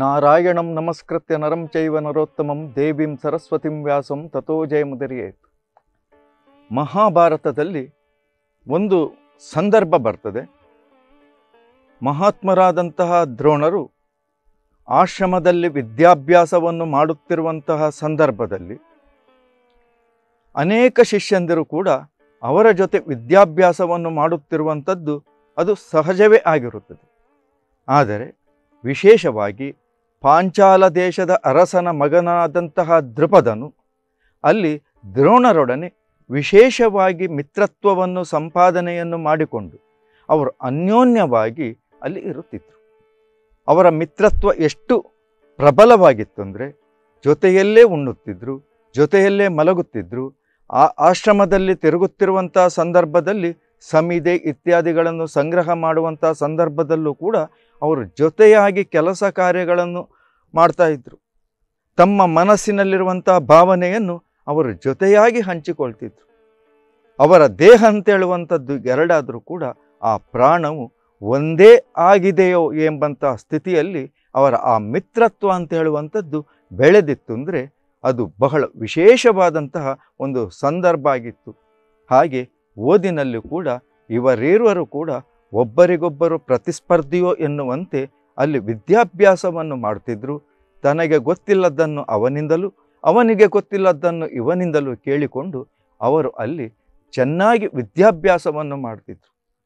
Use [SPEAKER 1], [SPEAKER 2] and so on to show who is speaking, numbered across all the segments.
[SPEAKER 1] ನಾರಾಯಣಂ ನಮಸ್ಕೃತ್ಯ ನರಂ ಚೈವ ನರೋತ್ತಮಂ ದೇವಿಂ ಸರಸ್ವತಿಂ ವ್ಯಾಸಂ ತಥೋ ಜಯಮುದರಿಯೇತ್ ಮಹಾಭಾರತದಲ್ಲಿ ಒಂದು ಸಂದರ್ಭ ಬರ್ತದೆ ಮಹಾತ್ಮರಾದಂತಹ ದ್ರೋಣರು ಆಶ್ರಮದಲ್ಲಿ ವಿದ್ಯಾಭ್ಯಾಸವನ್ನು ಮಾಡುತ್ತಿರುವಂತಹ ಸಂದರ್ಭದಲ್ಲಿ ಅನೇಕ ಶಿಷ್ಯಂದಿರು ಕೂಡ ಅವರ ಜೊತೆ ವಿದ್ಯಾಭ್ಯಾಸವನ್ನು ಮಾಡುತ್ತಿರುವಂಥದ್ದು ಅದು ಸಹಜವೇ ಆಗಿರುತ್ತದೆ ಆದರೆ ವಿಶೇಷವಾಗಿ ಪಾಂಚಾಲ ದೇಶದ ಅರಸನ ಮಗನಾದಂತಹ ದೃಪದನು ಅಲ್ಲಿ ದ್ರೋಣರೊಡನೆ ವಿಶೇಷವಾಗಿ ಮಿತ್ರತ್ವವನ್ನು ಸಂಪಾದನೆಯನ್ನು ಮಾಡಿಕೊಂಡು ಅವರು ಅನ್ಯೋನ್ಯವಾಗಿ ಅಲ್ಲಿ ಇರುತ್ತಿದ್ದರು ಅವರ ಮಿತ್ರತ್ವ ಎಷ್ಟು ಪ್ರಬಲವಾಗಿತ್ತು ಅಂದರೆ ಜೊತೆಯಲ್ಲೇ ಉಣ್ಣುತ್ತಿದ್ದರು ಜೊತೆಯಲ್ಲೇ ಮಲಗುತ್ತಿದ್ದರು ಆ ಆಶ್ರಮದಲ್ಲಿ ತಿರುಗುತ್ತಿರುವಂಥ ಸಂದರ್ಭದಲ್ಲಿ ಸಮಿದೆ ಇತ್ಯಾದಿಗಳನ್ನು ಸಂಗ್ರಹ ಮಾಡುವಂಥ ಸಂದರ್ಭದಲ್ಲೂ ಕೂಡ ಅವರು ಜೊತೆಯಾಗಿ ಕೆಲಸ ಕಾರ್ಯಗಳನ್ನು ಮಾಡ್ತಾ ಇದ್ದರು ತಮ್ಮ ಮನಸ್ಸಿನಲ್ಲಿರುವಂಥ ಭಾವನೆಯನ್ನು ಅವರು ಜೊತೆಯಾಗಿ ಹಂಚಿಕೊಳ್ತಿದ್ರು ಅವರ ದೇಹ ಅಂತ ಹೇಳುವಂಥದ್ದು ಎರಡಾದರೂ ಕೂಡ ಆ ಪ್ರಾಣವು ಒಂದೇ ಆಗಿದೆಯೋ ಎಂಬಂಥ ಸ್ಥಿತಿಯಲ್ಲಿ ಅವರ ಆ ಮಿತ್ರತ್ವ ಅಂತ ಹೇಳುವಂಥದ್ದು ಬೆಳೆದಿತ್ತು ಅಂದರೆ ಅದು ಬಹಳ ವಿಶೇಷವಾದಂತಹ ಒಂದು ಸಂದರ್ಭ ಆಗಿತ್ತು ಹಾಗೆ ಓದಿನಲ್ಲಿ ಕೂಡ ಇವರಿರುವರು ಕೂಡ ಒಬ್ಬರಿಗೊಬ್ಬರು ಪ್ರತಿಸ್ಪರ್ಧಿಯೋ ಎನ್ನುವಂತೆ ಅಲ್ಲಿ ವಿದ್ಯಾಭ್ಯಾಸವನ್ನು ಮಾಡ್ತಿದ್ರು ತನಗೆ ಗೊತ್ತಿಲ್ಲದ್ದನ್ನು ಅವನಿಂದಲೂ ಅವನಿಗೆ ಗೊತ್ತಿಲ್ಲದ್ದನ್ನು ಇವನಿಂದಲೂ ಕೇಳಿಕೊಂಡು ಅವರು ಅಲ್ಲಿ ಚೆನ್ನಾಗಿ ವಿದ್ಯಾಭ್ಯಾಸವನ್ನು ಮಾಡ್ತಿದ್ರು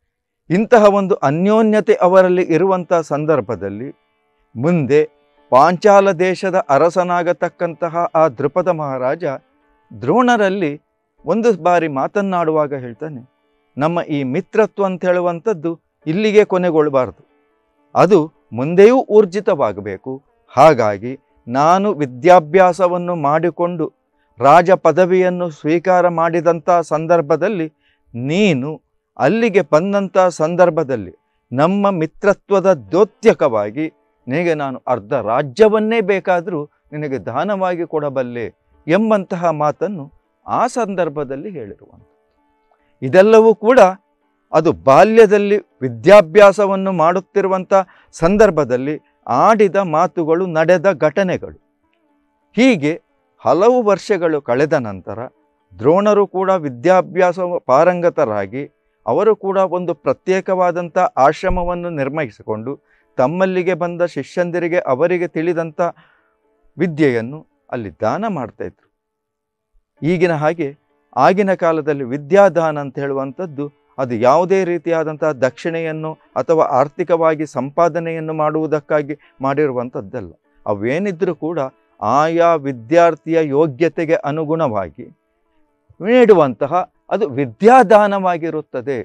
[SPEAKER 1] ಇಂತಹ ಒಂದು ಅನ್ಯೋನ್ಯತೆ ಅವರಲ್ಲಿ ಇರುವಂಥ ಸಂದರ್ಭದಲ್ಲಿ ಮುಂದೆ ಪಾಂಚಾಲ ದೇಶದ ಅರಸನಾಗತಕ್ಕಂತಹ ಆ ದೃಪದ ಮಹಾರಾಜ ದ್ರೋಣರಲ್ಲಿ ಒಂದು ಬಾರಿ ಮಾತನ್ನಾಡುವಾಗ ಹೇಳ್ತಾನೆ ನಮ್ಮ ಈ ಮಿತ್ರತ್ವ ಅಂತ ಹೇಳುವಂಥದ್ದು ಇಲ್ಲಿಗೆ ಕೊನೆಗೊಳ್ಳಬಾರ್ದು ಅದು ಮುಂದೆಯೂ ಊರ್ಜಿತವಾಗಬೇಕು ಹಾಗಾಗಿ ನಾನು ವಿದ್ಯಾಭ್ಯಾಸವನ್ನು ಮಾಡಿಕೊಂಡು ರಾಜ ಪದವಿಯನ್ನು ಸ್ವೀಕಾರ ಮಾಡಿದಂಥ ಸಂದರ್ಭದಲ್ಲಿ ನೀನು ಅಲ್ಲಿಗೆ ಬಂದಂಥ ಸಂದರ್ಭದಲ್ಲಿ ನಮ್ಮ ಮಿತ್ರತ್ವದ ದ್ಯೋತ್ಯಕವಾಗಿ ನಿನಗೆ ನಾನು ಅರ್ಧ ರಾಜ್ಯವನ್ನೇ ಬೇಕಾದರೂ ನಿನಗೆ ದಾನವಾಗಿ ಕೊಡಬಲ್ಲೆ ಎಂಬಂತಹ ಮಾತನ್ನು ಆ ಸಂದರ್ಭದಲ್ಲಿ ಹೇಳಿರುವಂಥ ಇದೆಲ್ಲವೂ ಕೂಡ ಅದು ಬಾಲ್ಯದಲ್ಲಿ ವಿದ್ಯಾಭ್ಯಾಸವನ್ನು ಮಾಡುತ್ತಿರುವಂಥ ಸಂದರ್ಭದಲ್ಲಿ ಆಡಿದ ಮಾತುಗಳು ನಡೆದ ಘಟನೆಗಳು ಹೀಗೆ ಹಲವು ವರ್ಷಗಳು ಕಳೆದ ನಂತರ ದ್ರೋಣರು ಕೂಡ ವಿದ್ಯಾಭ್ಯಾಸ ಪಾರಂಗತರಾಗಿ ಅವರು ಕೂಡ ಒಂದು ಪ್ರತ್ಯೇಕವಾದಂಥ ಆಶ್ರಮವನ್ನು ನಿರ್ಮಿಸಿಕೊಂಡು ತಮ್ಮಲ್ಲಿಗೆ ಬಂದ ಶಿಷ್ಯಂದಿರಿಗೆ ಅವರಿಗೆ ತಿಳಿದಂಥ ವಿದ್ಯೆಯನ್ನು ಅಲ್ಲಿ ದಾನ ಮಾಡ್ತಾಯಿದ್ರು ಈಗಿನ ಹಾಗೆ ಆಗಿನ ಕಾಲದಲ್ಲಿ ವಿದ್ಯಾದಾನ ಅಂತ ಹೇಳುವಂಥದ್ದು ಅದು ಯಾವುದೇ ರೀತಿಯಾದಂತಹ ದಕ್ಷಿಣೆಯನ್ನು ಅಥವಾ ಆರ್ಥಿಕವಾಗಿ ಸಂಪಾದನೆಯನ್ನು ಮಾಡುವುದಕ್ಕಾಗಿ ಮಾಡಿರುವಂಥದ್ದಲ್ಲ ಅವೇನಿದ್ರೂ ಕೂಡ ಆಯಾ ವಿದ್ಯಾರ್ಥಿಯ ಯೋಗ್ಯತೆಗೆ ಅನುಗುಣವಾಗಿ ನೀಡುವಂತಹ ಅದು ವಿದ್ಯಾದಾನವಾಗಿರುತ್ತದೆ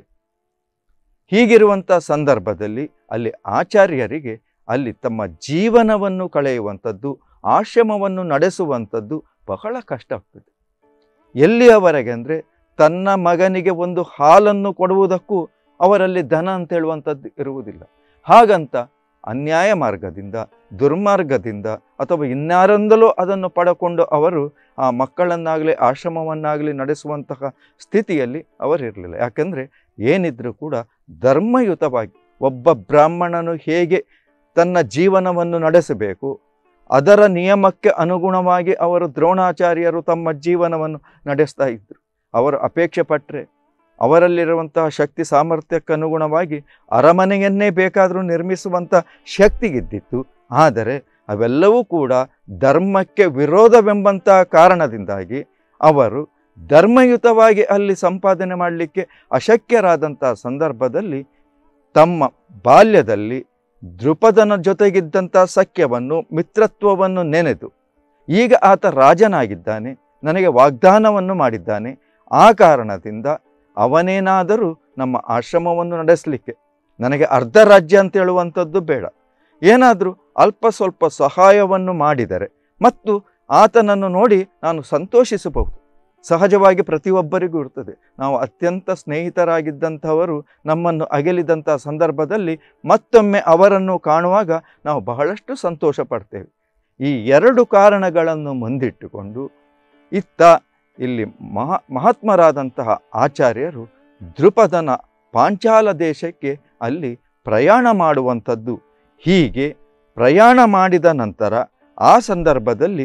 [SPEAKER 1] ಹೀಗಿರುವಂಥ ಸಂದರ್ಭದಲ್ಲಿ ಅಲ್ಲಿ ಆಚಾರ್ಯರಿಗೆ ಅಲ್ಲಿ ತಮ್ಮ ಜೀವನವನ್ನು ಕಳೆಯುವಂಥದ್ದು ಆಶ್ರಮವನ್ನು ನಡೆಸುವಂಥದ್ದು ಬಹಳ ಕಷ್ಟ ಆಗ್ತದೆ ಎಲ್ಲಿಯವರೆಗೆ ಅಂದರೆ ತನ್ನ ಮಗನಿಗೆ ಒಂದು ಹಾಲನ್ನು ಕೊಡುವುದಕ್ಕೂ ಅವರಲ್ಲಿ ಧನ ಅಂತ ಹೇಳುವಂಥದ್ದು ಇರುವುದಿಲ್ಲ ಹಾಗಂತ ಅನ್ಯಾಯ ಮಾರ್ಗದಿಂದ ದುರ್ಮಾರ್ಗದಿಂದ ಅಥವಾ ಇನ್ಯಾರಿಂದಲೂ ಅದನ್ನು ಪಡಕೊಂಡು ಅವರು ಆ ಮಕ್ಕಳನ್ನಾಗಲಿ ಆಶ್ರಮವನ್ನಾಗಲಿ ನಡೆಸುವಂತಹ ಸ್ಥಿತಿಯಲ್ಲಿ ಅವರಿರಲಿಲ್ಲ ಯಾಕೆಂದರೆ ಏನಿದ್ರೂ ಕೂಡ ಧರ್ಮಯುತವಾಗಿ ಒಬ್ಬ ಬ್ರಾಹ್ಮಣನು ಹೇಗೆ ತನ್ನ ಜೀವನವನ್ನು ನಡೆಸಬೇಕು ಅದರ ನಿಯಮಕ್ಕೆ ಅನುಗುಣವಾಗಿ ಅವರು ದ್ರೋಣಾಚಾರ್ಯರು ತಮ್ಮ ಜೀವನವನ್ನು ನಡೆಸ್ತಾ ಇದ್ದರು ಅವರು ಅಪೇಕ್ಷೆ ಪಟ್ಟರೆ ಅವರಲ್ಲಿರುವಂತಹ ಶಕ್ತಿ ಸಾಮರ್ಥ್ಯಕ್ಕೆ ಅನುಗುಣವಾಗಿ ಅರಮನೆಯನ್ನೇ ಬೇಕಾದರೂ ನಿರ್ಮಿಸುವಂಥ ಶಕ್ತಿಗಿದ್ದಿತ್ತು ಆದರೆ ಅವೆಲ್ಲವೂ ಕೂಡ ಧರ್ಮಕ್ಕೆ ವಿರೋಧವೆಂಬಂತಹ ಕಾರಣದಿಂದಾಗಿ ಅವರು ಧರ್ಮಯುತವಾಗಿ ಅಲ್ಲಿ ಸಂಪಾದನೆ ಮಾಡಲಿಕ್ಕೆ ಅಶಕ್ಯರಾದಂಥ ಸಂದರ್ಭದಲ್ಲಿ ತಮ್ಮ ಬಾಲ್ಯದಲ್ಲಿ ದೃಪದನ ಜೊತೆಗಿದ್ದಂಥ ಸಖ್ಯವನ್ನು ಮಿತ್ರತ್ವವನ್ನು ನೆನೆದು ಈಗ ಆತ ರಾಜನಾಗಿದ್ದಾನೆ ನನಗೆ ವಾಗ್ದಾನವನ್ನು ಮಾಡಿದ್ದಾನೆ ಆ ಕಾರಣದಿಂದ ಅವನೇನಾದರೂ ನಮ್ಮ ಆಶ್ರಮವನ್ನು ನಡೆಸಲಿಕ್ಕೆ ನನಗೆ ಅರ್ಧ ರಾಜ್ಯ ಅಂತ ಹೇಳುವಂಥದ್ದು ಬೇಡ ಏನಾದರೂ ಅಲ್ಪ ಸ್ವಲ್ಪ ಸಹಾಯವನ್ನು ಮಾಡಿದರೆ ಮತ್ತು ಆತನನ್ನು ನೋಡಿ ನಾನು ಸಂತೋಷಿಸಬಹುದು ಸಹಜವಾಗಿ ಪ್ರತಿಯೊಬ್ಬರಿಗೂ ಇರ್ತದೆ ನಾವು ಅತ್ಯಂತ ಸ್ನೇಹಿತರಾಗಿದ್ದಂಥವರು ನಮ್ಮನ್ನು ಅಗಲಿದಂಥ ಸಂದರ್ಭದಲ್ಲಿ ಮತ್ತೊಮ್ಮೆ ಅವರನ್ನು ಕಾಣುವಾಗ ನಾವು ಬಹಳಷ್ಟು ಸಂತೋಷ ಪಡ್ತೇವೆ ಈ ಎರಡು ಕಾರಣಗಳನ್ನು ಮುಂದಿಟ್ಟುಕೊಂಡು ಇತ್ತ ಇಲ್ಲಿ ಮಹಾ ಮಹಾತ್ಮರಾದಂತಹ ಆಚಾರ್ಯರು ದೃಪದನ ಪಾಂಚಾಲ ದೇಶಕ್ಕೆ ಅಲ್ಲಿ ಪ್ರಯಾಣ ಮಾಡುವಂಥದ್ದು ಹೀಗೆ ಪ್ರಯಾಣ ಮಾಡಿದ ನಂತರ ಆ ಸಂದರ್ಭದಲ್ಲಿ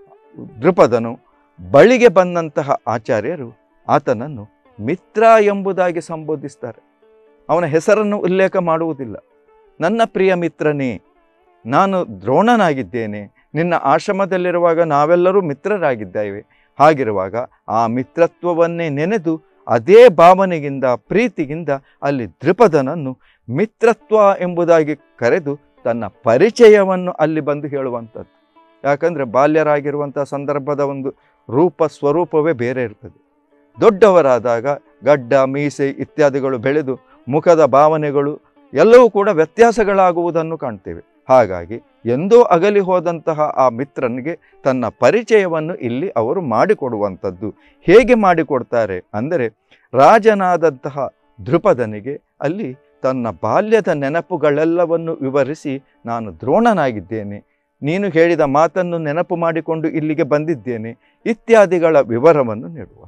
[SPEAKER 1] ದೃಪದನು ಬಳಿಗೆ ಬಂದಂತಹ ಆಚಾರ್ಯರು ಆತನನ್ನು ಮಿತ್ರ ಎಂಬುದಾಗಿ ಸಂಬೋಧಿಸ್ತಾರೆ ಅವನ ಹೆಸರನ್ನು ಉಲ್ಲೇಖ ಮಾಡುವುದಿಲ್ಲ ನನ್ನ ಪ್ರಿಯ ಮಿತ್ರನೇ ನಾನು ದ್ರೋಣನಾಗಿದ್ದೇನೆ ನಿನ್ನ ಆಶ್ರಮದಲ್ಲಿರುವಾಗ ನಾವೆಲ್ಲರೂ ಮಿತ್ರರಾಗಿದ್ದೇವೆ ಹಾಗಿರುವಾಗ ಆ ಮಿತ್ರತ್ವವನ್ನೇ ನೆನೆದು ಅದೇ ಭಾವನೆಗಿಂದ ಪ್ರೀತಿಗಿಂದ ಅಲ್ಲಿ ದೃಪದನನ್ನು ಮಿತ್ರತ್ವ ಎಂಬುದಾಗಿ ಕರೆದು ತನ್ನ ಪರಿಚಯವನ್ನು ಅಲ್ಲಿ ಬಂದು ಹೇಳುವಂಥದ್ದು ಯಾಕಂದರೆ ಬಾಲ್ಯರಾಗಿರುವಂಥ ಸಂದರ್ಭದ ಒಂದು ರೂಪ ಸ್ವರೂಪವೇ ಬೇರೆ ಇರ್ತದೆ ದೊಡ್ಡವರಾದಾಗ ಗಡ್ಡ ಮೀಸೆ ಇತ್ಯಾದಿಗಳು ಬೆಳೆದು ಮುಖದ ಭಾವನೆಗಳು ಎಲ್ಲವೂ ಕೂಡ ವ್ಯತ್ಯಾಸಗಳಾಗುವುದನ್ನು ಕಾಣ್ತೇವೆ ಹಾಗಾಗಿ ಎಂದೋ ಅಗಲಿ ಹೋದಂತಹ ಆ ಮಿತ್ರನಿಗೆ ತನ್ನ ಪರಿಚಯವನ್ನು ಇಲ್ಲಿ ಅವರು ಮಾಡಿಕೊಡುವಂಥದ್ದು ಹೇಗೆ ಮಾಡಿಕೊಡ್ತಾರೆ ಅಂದರೆ ರಾಜನಾದಂತಹ ದೃಪದನಿಗೆ ಅಲ್ಲಿ ತನ್ನ ಬಾಲ್ಯದ ನೆನಪುಗಳೆಲ್ಲವನ್ನು ವಿವರಿಸಿ ನಾನು ದ್ರೋಣನಾಗಿದ್ದೇನೆ ನೀನು ಹೇಳಿದ ಮಾತನ್ನು ನೆನಪು ಮಾಡಿಕೊಂಡು ಇಲ್ಲಿಗೆ ಬಂದಿದ್ದೇನೆ ಇತ್ಯಾದಿಗಳ ವಿವರವನ್ನು ನೀಡುವಂಥದ್ದು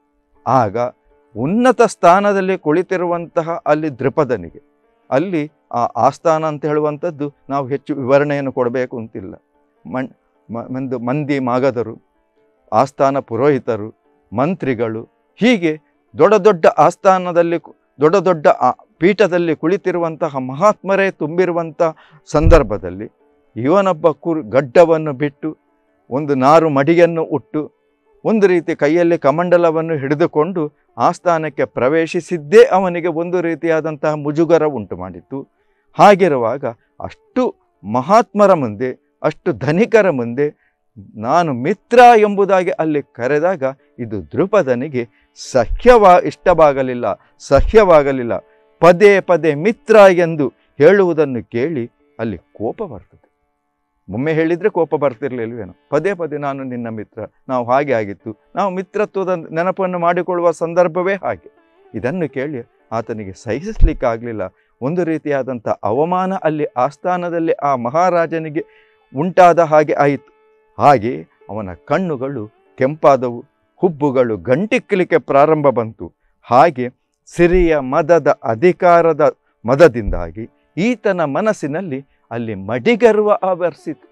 [SPEAKER 1] ಆಗ ಉನ್ನತ ಸ್ಥಾನದಲ್ಲಿ ಕುಳಿತಿರುವಂತಹ ಅಲ್ಲಿ ದೃಪದನಿಗೆ ಅಲ್ಲಿ ಆ ಆಸ್ಥಾನ ಅಂತ ಹೇಳುವಂಥದ್ದು ನಾವು ಹೆಚ್ಚು ವಿವರಣೆಯನ್ನು ಕೊಡಬೇಕು ಅಂತಿಲ್ಲ ಮಣ್ ಮ- ಒಂದು ಮಂದಿ ಮಾಗದರು ಆಸ್ಥಾನ ಪುರೋಹಿತರು ಮಂತ್ರಿಗಳು ಹೀಗೆ ದೊಡ್ಡ ದೊಡ್ಡ ಆಸ್ಥಾನದಲ್ಲಿ ಕು- ದೊಡ್ಡ ದೊಡ್ಡ ಆ ಪೀಠದಲ್ಲಿ ಕುಳಿತಿರುವಂತಹ ಮಹಾತ್ಮರೇ ತುಂಬಿರುವಂಥ ಸಂದರ್ಭದಲ್ಲಿ ಇವನೊಬ್ಬ ಕುರ್ ಗಡ್ಡವನ್ನು ಬಿಟ್ಟು ಒಂದು ನಾರು ಮಡಿಯನ್ನು ಉಟ್ಟು ಒಂದು ರೀತಿ ಕೈಯಲ್ಲಿ ಕಮಂಡಲವನ್ನು ಹಿಡಿದುಕೊಂಡು ಆಸ್ಥಾನಕ್ಕೆ ಪ್ರವೇಶಿಸಿದ್ದೇ ಅವನಿಗೆ ಒಂದು ರೀತಿಯಾದಂತಹ ಮುಜುಗರ ಉಂಟು ಮಾಡಿತ್ತು ಹಾಗಿರುವಾಗ ಅಷ್ಟು ಮಹಾತ್ಮರ ಮುಂದೆ ಅಷ್ಟು ಧನಿಕರ ಮುಂದೆ ನಾನು ಮಿತ್ರ ಎಂಬುದಾಗಿ ಅಲ್ಲಿ ಕರೆದಾಗ ಇದು ದೃಪದನಿಗೆ ಸಹ್ಯವಾ ಇಷ್ಟವಾಗಲಿಲ್ಲ ಸಹ್ಯವಾಗಲಿಲ್ಲ ಪದೇ ಪದೇ ಮಿತ್ರ ಎಂದು ಹೇಳುವುದನ್ನು ಕೇಳಿ ಅಲ್ಲಿ ಕೋಪ ಬರ್ತದೆ ಒಮ್ಮೆ ಹೇಳಿದರೆ ಕೋಪ ಬರ್ತಿರ್ಲಿಲ್ವೇನೋ ಪದೇ ಪದೇ ನಾನು ನಿನ್ನ ಮಿತ್ರ ನಾವು ಹಾಗೆ ಆಗಿತ್ತು ನಾವು ಮಿತ್ರತ್ವದ ನೆನಪನ್ನು ಮಾಡಿಕೊಳ್ಳುವ ಸಂದರ್ಭವೇ ಹಾಗೆ ಇದನ್ನು ಕೇಳಿ ಆತನಿಗೆ ಸಹಿಸಲಿಕ್ಕಾಗಲಿಲ್ಲ ಒಂದು ರೀತಿಯಾದಂಥ ಅವಮಾನ ಅಲ್ಲಿ ಆಸ್ಥಾನದಲ್ಲಿ ಆ ಮಹಾರಾಜನಿಗೆ ಉಂಟಾದ ಹಾಗೆ ಆಯಿತು ಹಾಗೆ ಅವನ ಕಣ್ಣುಗಳು ಕೆಂಪಾದವು ಹುಬ್ಬುಗಳು ಗಂಟಿಕ್ಕಲಿಕ್ಕೆ ಪ್ರಾರಂಭ ಬಂತು ಹಾಗೆ ಸಿರಿಯ ಮದದ ಅಧಿಕಾರದ ಮದದಿಂದಾಗಿ ಈತನ ಮನಸ್ಸಿನಲ್ಲಿ ಅಲ್ಲಿ ಮಡಿಗರ್ವ ಆವರಿಸಿತು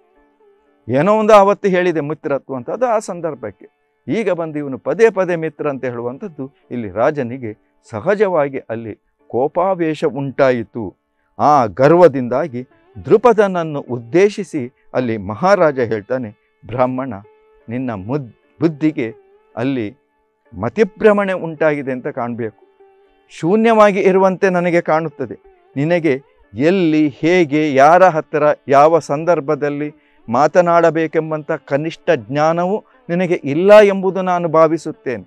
[SPEAKER 1] ಏನೋ ಒಂದು ಆವತ್ತು ಹೇಳಿದೆ ಮಿತ್ರತ್ವ ಅಂತ ಅದು ಆ ಸಂದರ್ಭಕ್ಕೆ ಈಗ ಬಂದು ಇವನು ಪದೇ ಪದೇ ಮಿತ್ರ ಅಂತ ಹೇಳುವಂಥದ್ದು ಇಲ್ಲಿ ರಾಜನಿಗೆ ಸಹಜವಾಗಿ ಅಲ್ಲಿ ಕೋಪಾವೇಶ ಉಂಟಾಯಿತು ಆ ಗರ್ವದಿಂದಾಗಿ ದೃಪದನನ್ನು ಉದ್ದೇಶಿಸಿ ಅಲ್ಲಿ ಮಹಾರಾಜ ಹೇಳ್ತಾನೆ ಬ್ರಾಹ್ಮಣ ನಿನ್ನ ಮುದ್ ಬುದ್ಧಿಗೆ ಅಲ್ಲಿ ಮತಿಭ್ರಮಣೆ ಉಂಟಾಗಿದೆ ಅಂತ ಕಾಣಬೇಕು ಶೂನ್ಯವಾಗಿ ಇರುವಂತೆ ನನಗೆ ಕಾಣುತ್ತದೆ ನಿನಗೆ ಎಲ್ಲಿ ಹೇಗೆ ಯಾರ ಹತ್ತಿರ ಯಾವ ಸಂದರ್ಭದಲ್ಲಿ ಮಾತನಾಡಬೇಕೆಂಬಂಥ ಕನಿಷ್ಠ ಜ್ಞಾನವು ನಿನಗೆ ಇಲ್ಲ ಎಂಬುದು ನಾನು ಭಾವಿಸುತ್ತೇನೆ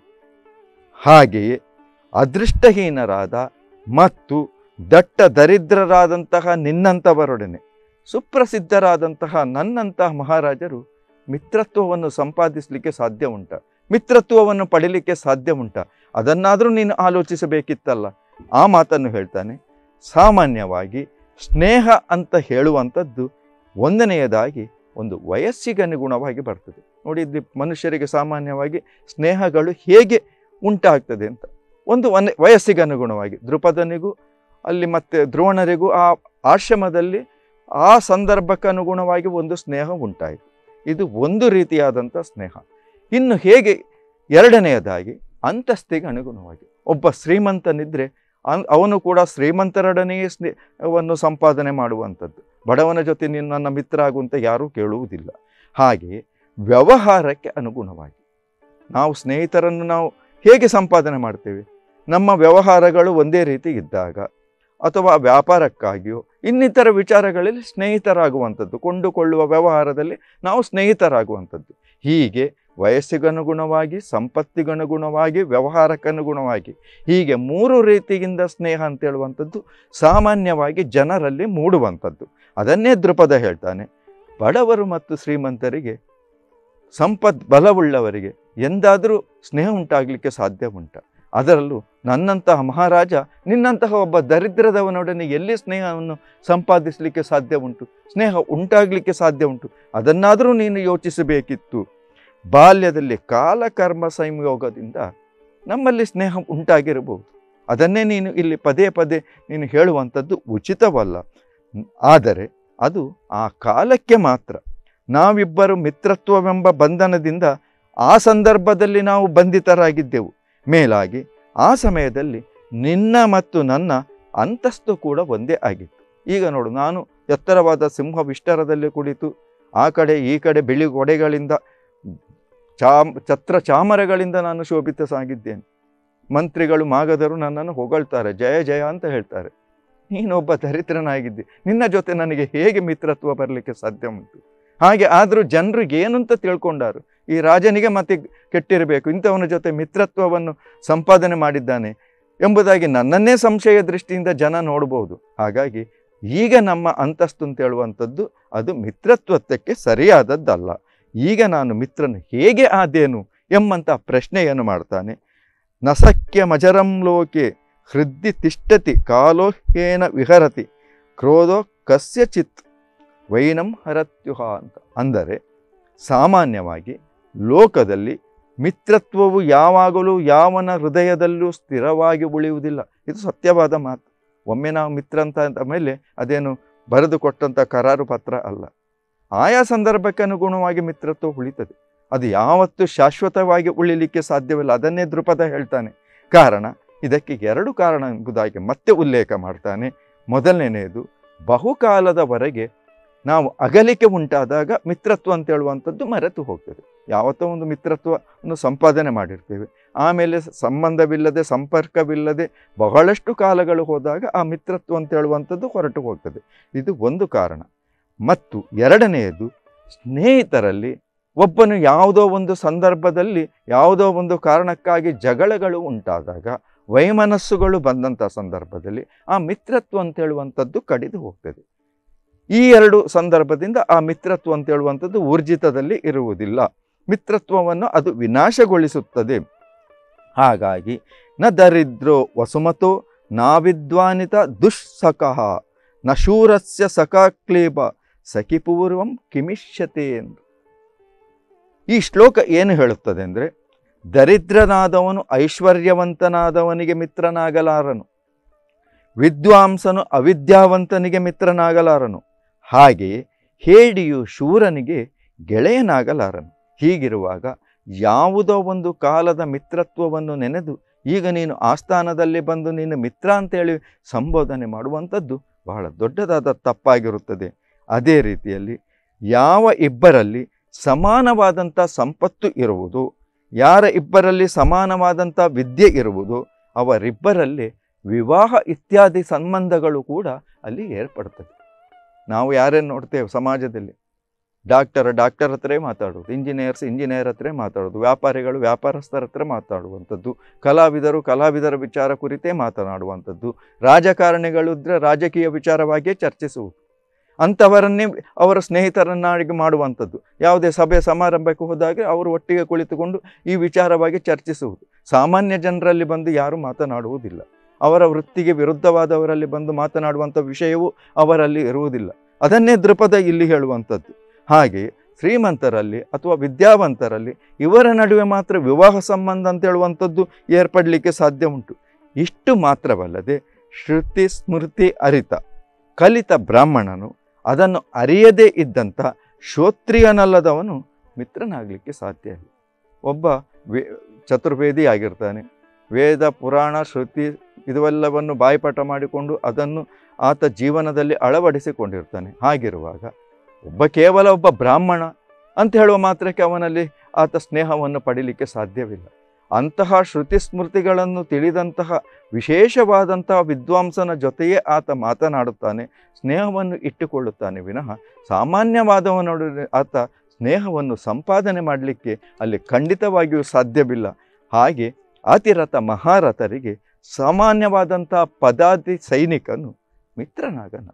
[SPEAKER 1] ಹಾಗೆಯೇ ಅದೃಷ್ಟಹೀನರಾದ ಮತ್ತು ದಟ್ಟ ದರಿದ್ರರಾದಂತಹ ನಿನ್ನಂಥವರೊಡನೆ ಸುಪ್ರಸಿದ್ಧರಾದಂತಹ ನನ್ನಂತಹ ಮಹಾರಾಜರು ಮಿತ್ರತ್ವವನ್ನು ಸಂಪಾದಿಸಲಿಕ್ಕೆ ಸಾಧ್ಯ ಉಂಟ ಮಿತ್ರತ್ವವನ್ನು ಪಡಿಲಿಕ್ಕೆ ಸಾಧ್ಯ ಉಂಟ ಅದನ್ನಾದರೂ ನೀನು ಆಲೋಚಿಸಬೇಕಿತ್ತಲ್ಲ ಆ ಮಾತನ್ನು ಹೇಳ್ತಾನೆ ಸಾಮಾನ್ಯವಾಗಿ ಸ್ನೇಹ ಅಂತ ಹೇಳುವಂಥದ್ದು ಒಂದನೆಯದಾಗಿ ಒಂದು ವಯಸ್ಸಿಗನುಗುಣವಾಗಿ ಬರ್ತದೆ ನೋಡಿ ಇಲ್ಲಿ ಮನುಷ್ಯರಿಗೆ ಸಾಮಾನ್ಯವಾಗಿ ಸ್ನೇಹಗಳು ಹೇಗೆ ಉಂಟಾಗ್ತದೆ ಅಂತ ಒಂದು ವನ ವಯಸ್ಸಿಗನುಗುಣವಾಗಿ ದೃಪದನಿಗೂ ಅಲ್ಲಿ ಮತ್ತೆ ದ್ರೋಣರಿಗೂ ಆ ಆಶ್ರಮದಲ್ಲಿ ಆ ಸಂದರ್ಭಕ್ಕನುಗುಣವಾಗಿ ಒಂದು ಸ್ನೇಹ ಉಂಟಾಯಿತು ಇದು ಒಂದು ರೀತಿಯಾದಂಥ ಸ್ನೇಹ ಇನ್ನು ಹೇಗೆ ಎರಡನೆಯದಾಗಿ ಅಂತಸ್ತಿಗೆ ಅನುಗುಣವಾಗಿ ಒಬ್ಬ ಶ್ರೀಮಂತನಿದ್ದರೆ ಅನ್ ಅವನು ಕೂಡ ಶ್ರೀಮಂತರೊಡನೆಯೇ ಸ್ನೇಹವನ್ನು ಸಂಪಾದನೆ ಮಾಡುವಂಥದ್ದು ಬಡವನ ಜೊತೆ ನೀನು ನನ್ನ ಮಿತ್ರ ಆಗುವಂತ ಯಾರೂ ಕೇಳುವುದಿಲ್ಲ ಹಾಗೆಯೇ ವ್ಯವಹಾರಕ್ಕೆ ಅನುಗುಣವಾಗಿ ನಾವು ಸ್ನೇಹಿತರನ್ನು ನಾವು ಹೇಗೆ ಸಂಪಾದನೆ ಮಾಡ್ತೇವೆ ನಮ್ಮ ವ್ಯವಹಾರಗಳು ಒಂದೇ ರೀತಿ ಇದ್ದಾಗ ಅಥವಾ ವ್ಯಾಪಾರಕ್ಕಾಗಿಯೋ ಇನ್ನಿತರ ವಿಚಾರಗಳಲ್ಲಿ ಸ್ನೇಹಿತರಾಗುವಂಥದ್ದು ಕೊಂಡುಕೊಳ್ಳುವ ವ್ಯವಹಾರದಲ್ಲಿ ನಾವು ಸ್ನೇಹಿತರಾಗುವಂಥದ್ದು ಹೀಗೆ ವಯಸ್ಸಿಗನುಗುಣವಾಗಿ ಸಂಪತ್ತಿಗನುಗುಣವಾಗಿ ವ್ಯವಹಾರಕ್ಕನುಗುಣವಾಗಿ ಹೀಗೆ ಮೂರು ರೀತಿಯಿಂದ ಸ್ನೇಹ ಅಂತ ಹೇಳುವಂಥದ್ದು ಸಾಮಾನ್ಯವಾಗಿ ಜನರಲ್ಲಿ ಮೂಡುವಂಥದ್ದು ಅದನ್ನೇ ದೃಪದ ಹೇಳ್ತಾನೆ ಬಡವರು ಮತ್ತು ಶ್ರೀಮಂತರಿಗೆ ಸಂಪತ್ ಬಲವುಳ್ಳವರಿಗೆ ಎಂದಾದರೂ ಸ್ನೇಹ ಉಂಟಾಗಲಿಕ್ಕೆ ಸಾಧ್ಯ ಉಂಟ ಅದರಲ್ಲೂ ನನ್ನಂತಹ ಮಹಾರಾಜ ನಿನ್ನಂತಹ ಒಬ್ಬ ದರಿದ್ರದವನೊಡನೆ ಎಲ್ಲಿ ಸ್ನೇಹವನ್ನು ಸಂಪಾದಿಸಲಿಕ್ಕೆ ಸಾಧ್ಯ ಉಂಟು ಸ್ನೇಹ ಉಂಟಾಗಲಿಕ್ಕೆ ಸಾಧ್ಯ ಉಂಟು ಅದನ್ನಾದರೂ ನೀನು ಯೋಚಿಸಬೇಕಿತ್ತು ಬಾಲ್ಯದಲ್ಲಿ ಕಾಲಕರ್ಮ ಸಂಯೋಗದಿಂದ ನಮ್ಮಲ್ಲಿ ಸ್ನೇಹ ಉಂಟಾಗಿರಬಹುದು ಅದನ್ನೇ ನೀನು ಇಲ್ಲಿ ಪದೇ ಪದೇ ನೀನು ಹೇಳುವಂಥದ್ದು ಉಚಿತವಲ್ಲ ಆದರೆ ಅದು ಆ ಕಾಲಕ್ಕೆ ಮಾತ್ರ ನಾವಿಬ್ಬರು ಮಿತ್ರತ್ವವೆಂಬ ಬಂಧನದಿಂದ ಆ ಸಂದರ್ಭದಲ್ಲಿ ನಾವು ಬಂಧಿತರಾಗಿದ್ದೆವು ಮೇಲಾಗಿ ಆ ಸಮಯದಲ್ಲಿ ನಿನ್ನ ಮತ್ತು ನನ್ನ ಅಂತಸ್ತು ಕೂಡ ಒಂದೇ ಆಗಿತ್ತು ಈಗ ನೋಡು ನಾನು ಎತ್ತರವಾದ ಸಿಂಹ ವಿಸ್ತಾರದಲ್ಲಿ ಕುಳಿತು ಆ ಕಡೆ ಈ ಕಡೆ ಬಿಳಿ ಗೊಡೆಗಳಿಂದ ಚಾಮ್ ಛತ್ರ ಚಾಮರಗಳಿಂದ ನಾನು ಶೋಭಿತಸಾಗಿದ್ದೇನೆ ಮಂತ್ರಿಗಳು ಮಾಗದರು ನನ್ನನ್ನು ಹೊಗಳ್ತಾರೆ ಜಯ ಜಯ ಅಂತ ಹೇಳ್ತಾರೆ ನೀನೊಬ್ಬ ದರಿದ್ರನಾಗಿದ್ದೆ ನಿನ್ನ ಜೊತೆ ನನಗೆ ಹೇಗೆ ಮಿತ್ರತ್ವ ಬರಲಿಕ್ಕೆ ಸಾಧ್ಯ ಉಂಟು ಹಾಗೆ ಆದರೂ ಜನರಿಗೆ ಏನು ಅಂತ ತಿಳ್ಕೊಂಡಾರು ಈ ರಾಜನಿಗೆ ಮತ್ತೆ ಕೆಟ್ಟಿರಬೇಕು ಇಂಥವನ ಜೊತೆ ಮಿತ್ರತ್ವವನ್ನು ಸಂಪಾದನೆ ಮಾಡಿದ್ದಾನೆ ಎಂಬುದಾಗಿ ನನ್ನನ್ನೇ ಸಂಶಯ ದೃಷ್ಟಿಯಿಂದ ಜನ ನೋಡ್ಬೋದು ಹಾಗಾಗಿ ಈಗ ನಮ್ಮ ಅಂತಸ್ತು ಅಂತ ಹೇಳುವಂಥದ್ದು ಅದು ಮಿತ್ರತ್ವಕ್ಕೆ ಸರಿಯಾದದ್ದಲ್ಲ ಈಗ ನಾನು ಮಿತ್ರನು ಹೇಗೆ ಆದೇನು ಎಂಬಂಥ ಪ್ರಶ್ನೆಯನ್ನು ಮಾಡ್ತಾನೆ ನಸಕ್ಯ ಮಜರಂ ಲೋಕೆ ಹೃದಯ ತಿಷ್ಟತಿ ಕಾಲೋಹೇನ ವಿಹರತಿ ಕ್ರೋಧೋ ಕಸ್ಯಚಿತ್ ವೈನಂ ಹರತ್ಯುಹ ಅಂತ ಅಂದರೆ ಸಾಮಾನ್ಯವಾಗಿ ಲೋಕದಲ್ಲಿ ಮಿತ್ರತ್ವವು ಯಾವಾಗಲೂ ಯಾವನ ಹೃದಯದಲ್ಲೂ ಸ್ಥಿರವಾಗಿ ಉಳಿಯುವುದಿಲ್ಲ ಇದು ಸತ್ಯವಾದ ಮಾತು ಒಮ್ಮೆ ನಾವು ಮಿತ್ರ ಅಂತ ಅಂದ ಮೇಲೆ ಅದೇನು ಬರೆದು ಕೊಟ್ಟಂಥ ಕರಾರು ಪತ್ರ ಅಲ್ಲ ಆಯಾ ಸಂದರ್ಭಕ್ಕೆ ಅನುಗುಣವಾಗಿ ಮಿತ್ರತ್ವ ಉಳಿತದೆ ಅದು ಯಾವತ್ತೂ ಶಾಶ್ವತವಾಗಿ ಉಳಿಲಿಕ್ಕೆ ಸಾಧ್ಯವಿಲ್ಲ ಅದನ್ನೇ ದೃಪದ ಹೇಳ್ತಾನೆ ಕಾರಣ ಇದಕ್ಕೆ ಎರಡು ಕಾರಣ ಎಂಬುದಾಗಿ ಮತ್ತೆ ಉಲ್ಲೇಖ ಮಾಡ್ತಾನೆ ಮೊದಲನೆಯದು ಬಹುಕಾಲದವರೆಗೆ ನಾವು ಅಗಲಿಕೆ ಉಂಟಾದಾಗ ಮಿತ್ರತ್ವ ಅಂತ ಹೇಳುವಂಥದ್ದು ಮರೆತು ಹೋಗ್ತದೆ ಯಾವತ್ತೋ ಒಂದು ಮಿತ್ರತ್ವವನ್ನು ಸಂಪಾದನೆ ಮಾಡಿರ್ತೇವೆ ಆಮೇಲೆ ಸಂಬಂಧವಿಲ್ಲದೆ ಸಂಪರ್ಕವಿಲ್ಲದೆ ಬಹಳಷ್ಟು ಕಾಲಗಳು ಹೋದಾಗ ಆ ಮಿತ್ರತ್ವ ಅಂತ ಹೇಳುವಂಥದ್ದು ಹೊರಟು ಹೋಗ್ತದೆ ಇದು ಒಂದು ಕಾರಣ ಮತ್ತು ಎರಡನೆಯದು ಸ್ನೇಹಿತರಲ್ಲಿ ಒಬ್ಬನು ಯಾವುದೋ ಒಂದು ಸಂದರ್ಭದಲ್ಲಿ ಯಾವುದೋ ಒಂದು ಕಾರಣಕ್ಕಾಗಿ ಜಗಳಗಳು ಉಂಟಾದಾಗ ವೈಮನಸ್ಸುಗಳು ಬಂದಂಥ ಸಂದರ್ಭದಲ್ಲಿ ಆ ಮಿತ್ರತ್ವ ಅಂತ ಹೇಳುವಂಥದ್ದು ಕಡಿದು ಹೋಗ್ತದೆ ಈ ಎರಡು ಸಂದರ್ಭದಿಂದ ಆ ಮಿತ್ರತ್ವ ಅಂತ ಹೇಳುವಂಥದ್ದು ಊರ್ಜಿತದಲ್ಲಿ ಇರುವುದಿಲ್ಲ ಮಿತ್ರತ್ವವನ್ನು ಅದು ವಿನಾಶಗೊಳಿಸುತ್ತದೆ ಹಾಗಾಗಿ ನ ದರಿದ್ರೋ ವಸುಮತೋ ನಾವಿದ್ವಾನಿತ ದುಃಸಕಃ ನ ಶೂರಸ್ಯ ಸಖಾಕ್ಲೇಬ ಸಖಿಪೂರ್ವಂ ಕಿಮಿಷ್ಯತೆ ಎಂದು ಈ ಶ್ಲೋಕ ಏನು ಹೇಳುತ್ತದೆ ಅಂದರೆ ದರಿದ್ರನಾದವನು ಐಶ್ವರ್ಯವಂತನಾದವನಿಗೆ ಮಿತ್ರನಾಗಲಾರನು ವಿದ್ವಾಂಸನು ಅವಿದ್ಯಾವಂತನಿಗೆ ಮಿತ್ರನಾಗಲಾರನು ಹಾಗೆಯೇ ಹೇಡಿಯು ಶೂರನಿಗೆ ಗೆಳೆಯನಾಗಲಾರನು ಹೀಗಿರುವಾಗ ಯಾವುದೋ ಒಂದು ಕಾಲದ ಮಿತ್ರತ್ವವನ್ನು ನೆನೆದು ಈಗ ನೀನು ಆಸ್ಥಾನದಲ್ಲಿ ಬಂದು ನೀನು ಮಿತ್ರ ಅಂತೇಳಿ ಸಂಬೋಧನೆ ಮಾಡುವಂಥದ್ದು ಬಹಳ ದೊಡ್ಡದಾದ ತಪ್ಪಾಗಿರುತ್ತದೆ ಅದೇ ರೀತಿಯಲ್ಲಿ ಯಾವ ಇಬ್ಬರಲ್ಲಿ ಸಮಾನವಾದಂಥ ಸಂಪತ್ತು ಇರುವುದು ಯಾರ ಇಬ್ಬರಲ್ಲಿ ಸಮಾನವಾದಂಥ ವಿದ್ಯೆ ಇರುವುದು ಅವರಿಬ್ಬರಲ್ಲಿ ವಿವಾಹ ಇತ್ಯಾದಿ ಸಂಬಂಧಗಳು ಕೂಡ ಅಲ್ಲಿ ಏರ್ಪಡ್ತದೆ ನಾವು ಯಾರೇನು ನೋಡ್ತೇವೆ ಸಮಾಜದಲ್ಲಿ ಡಾಕ್ಟರ್ ಡಾಕ್ಟರ್ ಹತ್ರೇ ಮಾತಾಡೋದು ಇಂಜಿನಿಯರ್ಸ್ ಇಂಜಿನಿಯರ್ ಹತ್ರ ಮಾತಾಡೋದು ವ್ಯಾಪಾರಿಗಳು ವ್ಯಾಪಾರಸ್ಥರ ಹತ್ರ ಮಾತಾಡುವಂಥದ್ದು ಕಲಾವಿದರು ಕಲಾವಿದರ ವಿಚಾರ ಕುರಿತೇ ಮಾತನಾಡುವಂಥದ್ದು ರಾಜಕಾರಣಿಗಳು ಇದ್ದರೆ ರಾಜಕೀಯ ವಿಚಾರವಾಗಿಯೇ ಚರ್ಚಿಸುವುದು ಅಂಥವರನ್ನೇ ಅವರ ಸ್ನೇಹಿತರನ್ನಾಗಿ ಮಾಡುವಂಥದ್ದು ಯಾವುದೇ ಸಭೆ ಸಮಾರಂಭಕ್ಕೆ ಹೋದಾಗ ಅವರು ಒಟ್ಟಿಗೆ ಕುಳಿತುಕೊಂಡು ಈ ವಿಚಾರವಾಗಿ ಚರ್ಚಿಸುವುದು ಸಾಮಾನ್ಯ ಜನರಲ್ಲಿ ಬಂದು ಯಾರೂ ಮಾತನಾಡುವುದಿಲ್ಲ ಅವರ ವೃತ್ತಿಗೆ ವಿರುದ್ಧವಾದವರಲ್ಲಿ ಬಂದು ಮಾತನಾಡುವಂಥ ವಿಷಯವೂ ಅವರಲ್ಲಿ ಇರುವುದಿಲ್ಲ ಅದನ್ನೇ ದೃಪದ ಇಲ್ಲಿ ಹೇಳುವಂಥದ್ದು ಹಾಗೆ ಶ್ರೀಮಂತರಲ್ಲಿ ಅಥವಾ ವಿದ್ಯಾವಂತರಲ್ಲಿ ಇವರ ನಡುವೆ ಮಾತ್ರ ವಿವಾಹ ಸಂಬಂಧ ಅಂತ ಹೇಳುವಂಥದ್ದು ಏರ್ಪಡಲಿಕ್ಕೆ ಸಾಧ್ಯ ಉಂಟು ಇಷ್ಟು ಮಾತ್ರವಲ್ಲದೆ ಶ್ರುತಿ ಸ್ಮೃತಿ ಅರಿತ ಕಲಿತ ಬ್ರಾಹ್ಮಣನು ಅದನ್ನು ಅರಿಯದೇ ಇದ್ದಂಥ ಶ್ರೋತ್ರಿಯನಲ್ಲದವನು ಮಿತ್ರನಾಗಲಿಕ್ಕೆ ಸಾಧ್ಯ ಇಲ್ಲ ಒಬ್ಬ ವೇ ಚತುರ್ವೇದಿ ಆಗಿರ್ತಾನೆ ವೇದ ಪುರಾಣ ಶ್ರುತಿ ಇದುವೆಲ್ಲವನ್ನು ಬಾಯಿಪಾಠ ಮಾಡಿಕೊಂಡು ಅದನ್ನು ಆತ ಜೀವನದಲ್ಲಿ ಅಳವಡಿಸಿಕೊಂಡಿರ್ತಾನೆ ಹಾಗಿರುವಾಗ ಒಬ್ಬ ಕೇವಲ ಒಬ್ಬ ಬ್ರಾಹ್ಮಣ ಅಂತ ಹೇಳುವ ಮಾತ್ರಕ್ಕೆ ಅವನಲ್ಲಿ ಆತ ಸ್ನೇಹವನ್ನು ಪಡೀಲಿಕ್ಕೆ ಸಾಧ್ಯವಿಲ್ಲ ಅಂತಹ ಶ್ರುತಿ ಸ್ಮೃತಿಗಳನ್ನು ತಿಳಿದಂತಹ ವಿಶೇಷವಾದಂತಹ ವಿದ್ವಾಂಸನ ಜೊತೆಯೇ ಆತ ಮಾತನಾಡುತ್ತಾನೆ ಸ್ನೇಹವನ್ನು ಇಟ್ಟುಕೊಳ್ಳುತ್ತಾನೆ ವಿನಃ ಸಾಮಾನ್ಯವಾದವನೊಡನೆ ಆತ ಸ್ನೇಹವನ್ನು ಸಂಪಾದನೆ ಮಾಡಲಿಕ್ಕೆ ಅಲ್ಲಿ ಖಂಡಿತವಾಗಿಯೂ ಸಾಧ್ಯವಿಲ್ಲ ಹಾಗೆ ಅತಿರಥ ಮಹಾರಥರಿಗೆ ಸಾಮಾನ್ಯವಾದಂಥ ಪದಾತಿ ಸೈನಿಕನು ಮಿತ್ರನಾಗನ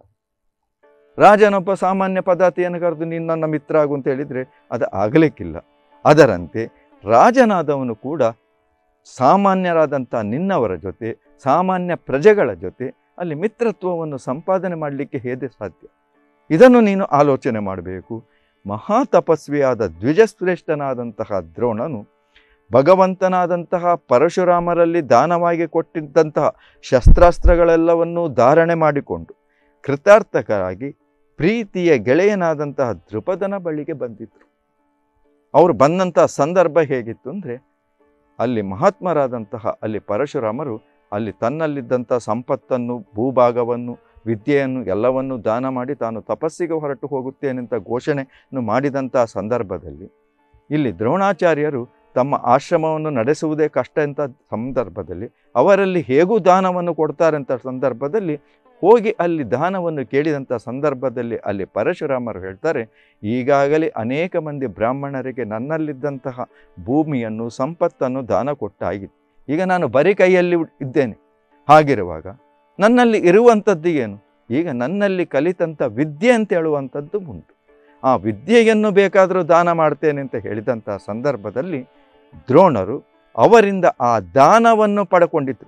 [SPEAKER 1] ರಾಜನೊಬ್ಬ ಸಾಮಾನ್ಯ ಪದಾತಿಯನ್ನು ಕರೆದು ನೀನು ನನ್ನ ಮಿತ್ರ ಆಗು ಅಂತ ಹೇಳಿದರೆ ಅದು ಆಗಲಿಕ್ಕಿಲ್ಲ ಅದರಂತೆ ರಾಜನಾದವನು ಕೂಡ ಸಾಮಾನ್ಯರಾದಂಥ ನಿನ್ನವರ ಜೊತೆ ಸಾಮಾನ್ಯ ಪ್ರಜೆಗಳ ಜೊತೆ ಅಲ್ಲಿ ಮಿತ್ರತ್ವವನ್ನು ಸಂಪಾದನೆ ಮಾಡಲಿಕ್ಕೆ ಹೇಗೆ ಸಾಧ್ಯ ಇದನ್ನು ನೀನು ಆಲೋಚನೆ ಮಾಡಬೇಕು ಮಹಾ ತಪಸ್ವಿಯಾದ ದ್ವಿಜಶ್ರೇಷ್ಠನಾದಂತಹ ದ್ರೋಣನು ಭಗವಂತನಾದಂತಹ ಪರಶುರಾಮರಲ್ಲಿ ದಾನವಾಗಿ ಕೊಟ್ಟಿದ್ದಂತಹ ಶಸ್ತ್ರಾಸ್ತ್ರಗಳೆಲ್ಲವನ್ನೂ ಧಾರಣೆ ಮಾಡಿಕೊಂಡು ಕೃತಾರ್ಥಕರಾಗಿ ಪ್ರೀತಿಯ ಗೆಳೆಯನಾದಂತಹ ದೃಪದನ ಬಳಿಗೆ ಬಂದಿದ್ರು ಅವರು ಬಂದಂತಹ ಸಂದರ್ಭ ಹೇಗಿತ್ತು ಅಂದರೆ ಅಲ್ಲಿ ಮಹಾತ್ಮರಾದಂತಹ ಅಲ್ಲಿ ಪರಶುರಾಮರು ಅಲ್ಲಿ ತನ್ನಲ್ಲಿದ್ದಂಥ ಸಂಪತ್ತನ್ನು ಭೂಭಾಗವನ್ನು ವಿದ್ಯೆಯನ್ನು ಎಲ್ಲವನ್ನು ದಾನ ಮಾಡಿ ತಾನು ತಪಸ್ಸಿಗೆ ಹೊರಟು ಹೋಗುತ್ತೇನೆಂತ ಘೋಷಣೆಯನ್ನು ಮಾಡಿದಂಥ ಸಂದರ್ಭದಲ್ಲಿ ಇಲ್ಲಿ ದ್ರೋಣಾಚಾರ್ಯರು ತಮ್ಮ ಆಶ್ರಮವನ್ನು ನಡೆಸುವುದೇ ಕಷ್ಟ ಅಂತ ಸಂದರ್ಭದಲ್ಲಿ ಅವರಲ್ಲಿ ಹೇಗೂ ದಾನವನ್ನು ಕೊಡ್ತಾರೆ ಅಂತ ಸಂದರ್ಭದಲ್ಲಿ ಹೋಗಿ ಅಲ್ಲಿ ದಾನವನ್ನು ಕೇಳಿದಂಥ ಸಂದರ್ಭದಲ್ಲಿ ಅಲ್ಲಿ ಪರಶುರಾಮರು ಹೇಳ್ತಾರೆ ಈಗಾಗಲೇ ಅನೇಕ ಮಂದಿ ಬ್ರಾಹ್ಮಣರಿಗೆ ನನ್ನಲ್ಲಿದ್ದಂತಹ ಭೂಮಿಯನ್ನು ಸಂಪತ್ತನ್ನು ದಾನ ಕೊಟ್ಟಾಗಿತ್ತು ಈಗ ನಾನು ಬರೀ ಕೈಯಲ್ಲಿ ಇದ್ದೇನೆ ಹಾಗಿರುವಾಗ ನನ್ನಲ್ಲಿ ಇರುವಂಥದ್ದು ಏನು ಈಗ ನನ್ನಲ್ಲಿ ಕಲಿತಂಥ ವಿದ್ಯೆ ಅಂತ ಹೇಳುವಂಥದ್ದು ಉಂಟು ಆ ವಿದ್ಯೆಯನ್ನು ಬೇಕಾದರೂ ದಾನ ಮಾಡ್ತೇನೆ ಅಂತ ಹೇಳಿದಂಥ ಸಂದರ್ಭದಲ್ಲಿ ದ್ರೋಣರು ಅವರಿಂದ ಆ ದಾನವನ್ನು ಪಡ್ಕೊಂಡಿದ್ರು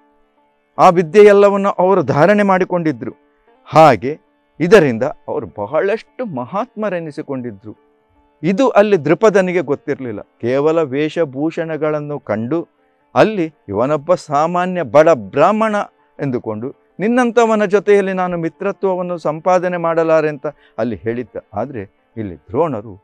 [SPEAKER 1] ಆ ವಿದ್ಯೆಯೆಲ್ಲವನ್ನು ಅವರು ಧಾರಣೆ ಮಾಡಿಕೊಂಡಿದ್ರು ಹಾಗೆ ಇದರಿಂದ ಅವರು ಬಹಳಷ್ಟು ಮಹಾತ್ಮರೆನಿಸಿಕೊಂಡಿದ್ರು ಇದು ಅಲ್ಲಿ ದೃಪದನಿಗೆ ಗೊತ್ತಿರಲಿಲ್ಲ ಕೇವಲ ವೇಷಭೂಷಣಗಳನ್ನು ಕಂಡು ಅಲ್ಲಿ ಇವನೊಬ್ಬ ಸಾಮಾನ್ಯ ಬಡ ಬ್ರಾಹ್ಮಣ ಎಂದುಕೊಂಡು ನಿನ್ನಂಥವನ ಜೊತೆಯಲ್ಲಿ ನಾನು ಮಿತ್ರತ್ವವನ್ನು ಸಂಪಾದನೆ ಮಾಡಲಾರೆ ಅಂತ ಅಲ್ಲಿ ಹೇಳಿದ್ದ ಆದರೆ ಇಲ್ಲಿ ದ್ರೋಣರು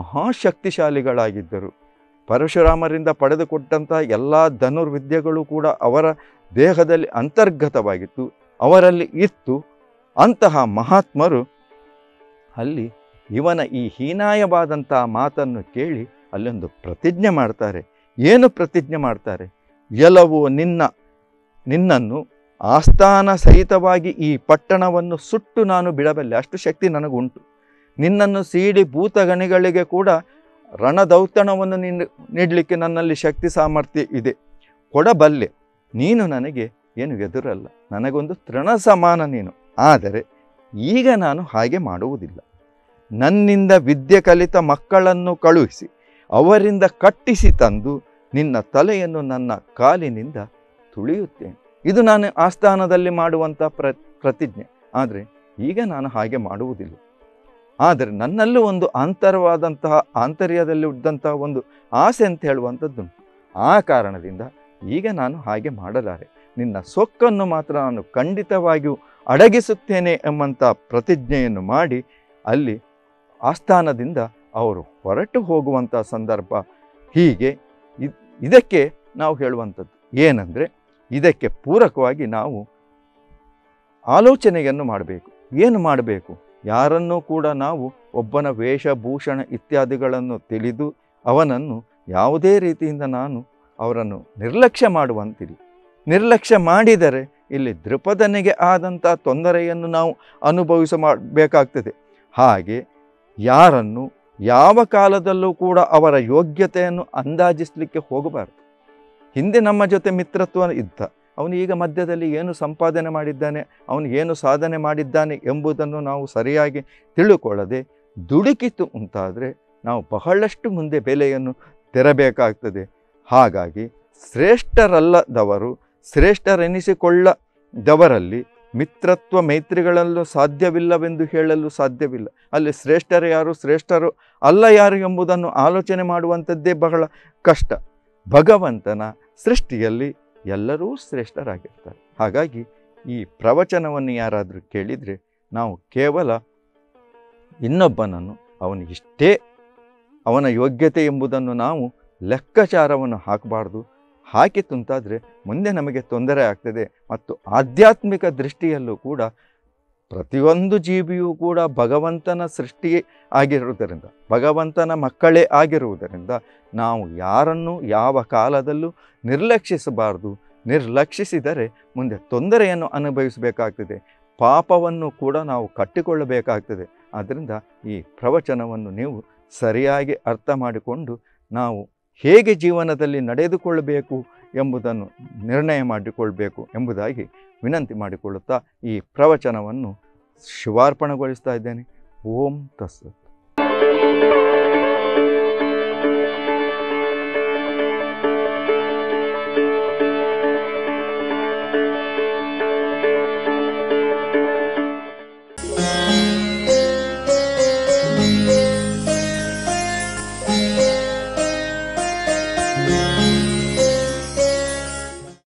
[SPEAKER 1] ಮಹಾಶಕ್ತಿಶಾಲಿಗಳಾಗಿದ್ದರು ಪರಶುರಾಮರಿಂದ ಪಡೆದುಕೊಟ್ಟಂತಹ ಎಲ್ಲ ಧನುರ್ವಿದ್ಯೆಗಳು ಕೂಡ ಅವರ ದೇಹದಲ್ಲಿ ಅಂತರ್ಗತವಾಗಿತ್ತು ಅವರಲ್ಲಿ ಇತ್ತು ಅಂತಹ ಮಹಾತ್ಮರು ಅಲ್ಲಿ ಇವನ ಈ ಹೀನಾಯವಾದಂತಹ ಮಾತನ್ನು ಕೇಳಿ ಅಲ್ಲೊಂದು ಪ್ರತಿಜ್ಞೆ ಮಾಡ್ತಾರೆ ಏನು ಪ್ರತಿಜ್ಞೆ ಮಾಡ್ತಾರೆ ಎಲ್ಲವೂ ನಿನ್ನ ನಿನ್ನನ್ನು ಆಸ್ಥಾನ ಸಹಿತವಾಗಿ ಈ ಪಟ್ಟಣವನ್ನು ಸುಟ್ಟು ನಾನು ಬಿಡಬಲ್ಲೆ ಅಷ್ಟು ಶಕ್ತಿ ನನಗುಂಟು ನಿನ್ನನ್ನು ಸೀಡಿ ಭೂತಗಣಿಗಳಿಗೆ ಕೂಡ ರಣದೌತಣವನ್ನು ನೀನು ನೀಡಲಿಕ್ಕೆ ನನ್ನಲ್ಲಿ ಶಕ್ತಿ ಸಾಮರ್ಥ್ಯ ಇದೆ ಕೊಡಬಲ್ಲೆ ನೀನು ನನಗೆ ಏನು ಎದುರಲ್ಲ ನನಗೊಂದು ತೃಣ ಸಮಾನ ನೀನು ಆದರೆ ಈಗ ನಾನು ಹಾಗೆ ಮಾಡುವುದಿಲ್ಲ ನನ್ನಿಂದ ವಿದ್ಯೆ ಕಲಿತ ಮಕ್ಕಳನ್ನು ಕಳುಹಿಸಿ ಅವರಿಂದ ಕಟ್ಟಿಸಿ ತಂದು ನಿನ್ನ ತಲೆಯನ್ನು ನನ್ನ ಕಾಲಿನಿಂದ ತುಳಿಯುತ್ತೇನೆ ಇದು ನಾನು ಆಸ್ಥಾನದಲ್ಲಿ ಮಾಡುವಂಥ ಪ್ರ ಪ್ರತಿಜ್ಞೆ ಆದರೆ ಈಗ ನಾನು ಹಾಗೆ ಮಾಡುವುದಿಲ್ಲ ಆದರೆ ನನ್ನಲ್ಲೂ ಒಂದು ಅಂತರವಾದಂತಹ ಆಂತರ್ಯದಲ್ಲಿ ಇದ್ದಂತಹ ಒಂದು ಆಸೆ ಅಂತ ಹೇಳುವಂಥದ್ದುಂಟು ಆ ಕಾರಣದಿಂದ ಈಗ ನಾನು ಹಾಗೆ ಮಾಡಲಾರೆ ನಿನ್ನ ಸೊಕ್ಕನ್ನು ಮಾತ್ರ ನಾನು ಖಂಡಿತವಾಗಿಯೂ ಅಡಗಿಸುತ್ತೇನೆ ಎಂಬಂಥ ಪ್ರತಿಜ್ಞೆಯನ್ನು ಮಾಡಿ ಅಲ್ಲಿ ಆಸ್ಥಾನದಿಂದ ಅವರು ಹೊರಟು ಹೋಗುವಂಥ ಸಂದರ್ಭ ಹೀಗೆ ಇದ್- ಇದಕ್ಕೆ ನಾವು ಹೇಳುವಂಥದ್ದು ಏನಂದರೆ ಇದಕ್ಕೆ ಪೂರಕವಾಗಿ ನಾವು ಆಲೋಚನೆಯನ್ನು ಮಾಡಬೇಕು ಏನು ಮಾಡಬೇಕು ಯಾರನ್ನೂ ಕೂಡ ನಾವು ಒಬ್ಬನ ವೇಷಭೂಷಣ ಇತ್ಯಾದಿಗಳನ್ನು ತಿಳಿದು ಅವನನ್ನು ಯಾವುದೇ ರೀತಿಯಿಂದ ನಾನು ಅವರನ್ನು ನಿರ್ಲಕ್ಷ್ಯ ಮಾಡುವಂತಿಲ್ಲ ನಿರ್ಲಕ್ಷ್ಯ ಮಾಡಿದರೆ ಇಲ್ಲಿ ದೃಪದನಿಗೆ ಆದಂಥ ತೊಂದರೆಯನ್ನು ನಾವು ಅನುಭವಿಸ ಮಾಡಬೇಕಾಗ್ತದೆ ಹಾಗೆ ಯಾರನ್ನು ಯಾವ ಕಾಲದಲ್ಲೂ ಕೂಡ ಅವರ ಯೋಗ್ಯತೆಯನ್ನು ಅಂದಾಜಿಸಲಿಕ್ಕೆ ಹೋಗಬಾರದು ಹಿಂದೆ ನಮ್ಮ ಜೊತೆ ಮಿತ್ರತ್ವ ಇದ್ದ ಅವನು ಈಗ ಮಧ್ಯದಲ್ಲಿ ಏನು ಸಂಪಾದನೆ ಮಾಡಿದ್ದಾನೆ ಅವನು ಏನು ಸಾಧನೆ ಮಾಡಿದ್ದಾನೆ ಎಂಬುದನ್ನು ನಾವು ಸರಿಯಾಗಿ ತಿಳುಕೊಳ್ಳದೆ ದುಡುಕಿತು ಉಂಟಾದರೆ ನಾವು ಬಹಳಷ್ಟು ಮುಂದೆ ಬೆಲೆಯನ್ನು ತೆರಬೇಕಾಗ್ತದೆ ಹಾಗಾಗಿ ಶ್ರೇಷ್ಠರಲ್ಲದವರು ಶ್ರೇಷ್ಠರೆನಿಸಿಕೊಳ್ಳದವರಲ್ಲಿ ಮಿತ್ರತ್ವ ಮೈತ್ರಿಗಳಲ್ಲೂ ಸಾಧ್ಯವಿಲ್ಲವೆಂದು ಹೇಳಲು ಸಾಧ್ಯವಿಲ್ಲ ಅಲ್ಲಿ ಶ್ರೇಷ್ಠರು ಯಾರು ಶ್ರೇಷ್ಠರು ಅಲ್ಲ ಯಾರು ಎಂಬುದನ್ನು ಆಲೋಚನೆ ಮಾಡುವಂಥದ್ದೇ ಬಹಳ ಕಷ್ಟ ಭಗವಂತನ ಸೃಷ್ಟಿಯಲ್ಲಿ ಎಲ್ಲರೂ ಶ್ರೇಷ್ಠರಾಗಿರ್ತಾರೆ ಹಾಗಾಗಿ ಈ ಪ್ರವಚನವನ್ನು ಯಾರಾದರೂ ಕೇಳಿದರೆ ನಾವು ಕೇವಲ ಇನ್ನೊಬ್ಬನನ್ನು ಅವನಿಗಿಷ್ಟೇ ಅವನ ಯೋಗ್ಯತೆ ಎಂಬುದನ್ನು ನಾವು ಲೆಕ್ಕಾಚಾರವನ್ನು ಹಾಕಬಾರ್ದು ಹಾಕಿ ತುಂತಾದರೆ ಮುಂದೆ ನಮಗೆ ತೊಂದರೆ ಆಗ್ತದೆ ಮತ್ತು ಆಧ್ಯಾತ್ಮಿಕ ದೃಷ್ಟಿಯಲ್ಲೂ ಕೂಡ ಪ್ರತಿಯೊಂದು ಜೀವಿಯೂ ಕೂಡ ಭಗವಂತನ ಸೃಷ್ಟಿ ಆಗಿರುವುದರಿಂದ ಭಗವಂತನ ಮಕ್ಕಳೇ ಆಗಿರುವುದರಿಂದ ನಾವು ಯಾರನ್ನು ಯಾವ ಕಾಲದಲ್ಲೂ ನಿರ್ಲಕ್ಷಿಸಬಾರ್ದು ನಿರ್ಲಕ್ಷಿಸಿದರೆ ಮುಂದೆ ತೊಂದರೆಯನ್ನು ಅನುಭವಿಸಬೇಕಾಗ್ತದೆ ಪಾಪವನ್ನು ಕೂಡ ನಾವು ಕಟ್ಟಿಕೊಳ್ಳಬೇಕಾಗ್ತದೆ ಆದ್ದರಿಂದ ಈ ಪ್ರವಚನವನ್ನು ನೀವು ಸರಿಯಾಗಿ ಅರ್ಥ ಮಾಡಿಕೊಂಡು ನಾವು ಹೇಗೆ ಜೀವನದಲ್ಲಿ ನಡೆದುಕೊಳ್ಳಬೇಕು ಎಂಬುದನ್ನು ನಿರ್ಣಯ ಮಾಡಿಕೊಳ್ಬೇಕು ಎಂಬುದಾಗಿ ವಿನಂತಿ ಮಾಡಿಕೊಳ್ಳುತ್ತಾ ಈ ಪ್ರವಚನವನ್ನು ಶಿವಾರ್ಪಣೆಗೊಳಿಸ್ತಾ ಇದ್ದೇನೆ ಓಂ ತಸ್ಸತ್